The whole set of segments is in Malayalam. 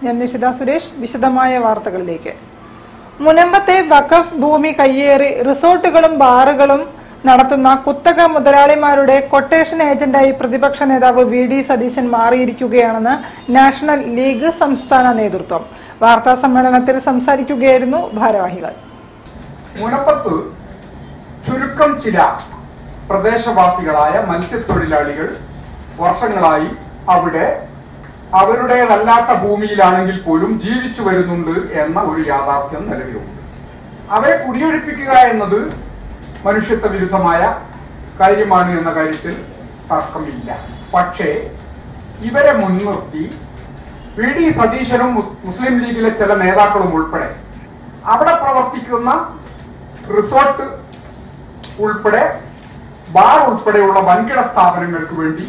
ഞാൻ നിഷിത സുരേഷ് വിശദമായ വാർത്തകളിലേക്ക് മുനമ്പത്തെ വഖഫ് ഭൂമി കയ്യേറി റിസോർട്ടുകളും ബാറുകളും നടത്തുന്ന കുത്തക മുതലാളിമാരുടെ കൊട്ടേഷൻ ഏജന്റായി പ്രതിപക്ഷ നേതാവ് വി ഡി സതീശൻ മാറിയിരിക്കുകയാണെന്ന് നാഷണൽ ലീഗ് സംസ്ഥാന നേതൃത്വം വാർത്താ സമ്മേളനത്തിൽ സംസാരിക്കുകയായിരുന്നു ഭാരവാഹികൾ മുനപ്പത്ത് ചുരുക്കം ചില പ്രദേശവാസികളായ മത്സ്യത്തൊഴിലാളികൾ വർഷങ്ങളായി അവിടെ അവരുടേതല്ലാത്ത ഭൂമിയിലാണെങ്കിൽ പോലും ജീവിച്ചു വരുന്നുണ്ട് എന്ന ഒരു യാഥാർത്ഥ്യം നിലവിലുണ്ട് അവരെ കുടിയൊഴിപ്പിക്കുക എന്നത് മനുഷ്യത്വ വിരുദ്ധമായ കാര്യമാണ് എന്ന കാര്യത്തിൽ തർക്കമില്ല പക്ഷേ ഇവരെ മുൻനിർത്തി വി ഡി സതീശനും മുസ്- മുസ്ലിം ലീഗിലെ ചില നേതാക്കളും ഉൾപ്പെടെ അവിടെ പ്രവർത്തിക്കുന്ന റിസോർട്ട് ഉൾപ്പെടെ ബാർ ഉൾപ്പെടെയുള്ള വൻകിട സ്ഥാപനങ്ങൾക്ക് വേണ്ടി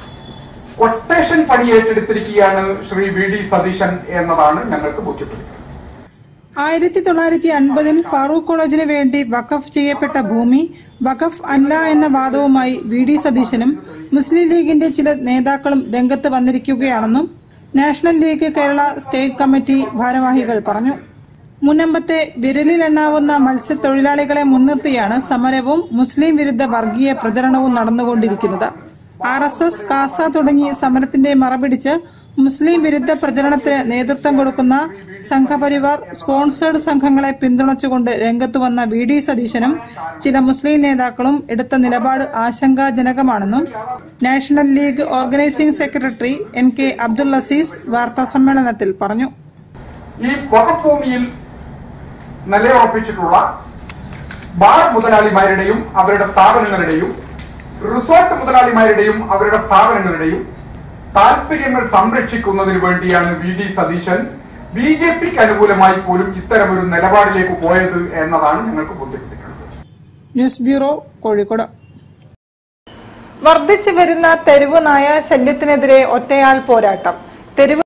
കൊട്ടേഷൻ പണി ഏറ്റെടുത്തിരിക്കുകയാണ് ശ്രീ വി ഡി സതീശൻ എന്നതാണ് ഞങ്ങൾക്ക് ബോധ്യപ്പെടുന്നത് ആയിരത്തി തൊള്ളായിരത്തി അൻപതിൽ ഫാറൂഖ് കോളേജിന് വേണ്ടി വഖഫ് ചെയ്യപ്പെട്ട ഭൂമി വഖഫ് അല്ല എന്ന വാദവുമായി വി ഡി സതീശനും മുസ്ലിം ലീഗിന്റെ ചില നേതാക്കളും രംഗത്ത് വന്നിരിക്കുകയാണെന്നും national league Kerala state committee ഭാരവാഹികൾ പറഞ്ഞു മുനമ്പത്തെ വിരലിലെണ്ണാവുന്ന മത്സ്യത്തൊഴിലാളികളെ മുൻനിർത്തിയാണ് സമരവും മുസ്ലിം വിരുദ്ധ വർഗീയ പ്രചരണവും നടന്നുകൊണ്ടിരിക്കുന്നത് ആർ എസ് എസ് കാസ തുടങ്ങി സമരത്തിന്റെ മറപിടിച്ച് മുസ്ലിം വിരുദ്ധ പ്രചരണത്തിന് നേതൃത്വം കൊടുക്കുന്ന സംഘപരിവാർ സ്പോൺസേഡ് സംഘങ്ങളെ പിന്തുണച്ചുകൊണ്ട് രംഗത്ത് വന്ന വി ഡി സതീശനും ചില മുസ്ലിം നേതാക്കളും എടുത്ത നിലപാട് ആശങ്കാജനകമാണെന്നും national league organising secretary N K Abdul Azeez വാർത്താസമ്മേളനത്തിൽ പറഞ്ഞു ഈ വഖഫ് ഭൂമിയിൽ നിലയുറപ്പിച്ചിട്ടുള്ള ബാർ മുതലാളിമാരുടെയും അവരുടെ സ്ഥാപനങ്ങളുടെയും റിസോർട്ട് മുതലാളിമാരുടെയും അവരുടെ സ്ഥാപനങ്ങളുടെയും താല്പര്യങ്ങൾ സംരക്ഷിക്കുന്നതിന് വേണ്ടിയാണ് V D Satheesan B J പിക്ക് അനുകൂലമായി പോലും ഇത്തരമൊരു നിലപാടിലേക്ക് പോയത് എന്നതാണ് ഞങ്ങൾക്ക് ബോധ്യപ്പെട്ടിട്ടുള്ളത് ന്യൂസ് ബ്യൂറോ കോഴിക്കോട് വർദ്ധിച്ചു വരുന്ന തെരുവ് നായ ശല്യത്തിനെതിരെ ഒറ്റയാൾ പോരാട്ടം തെരുവ്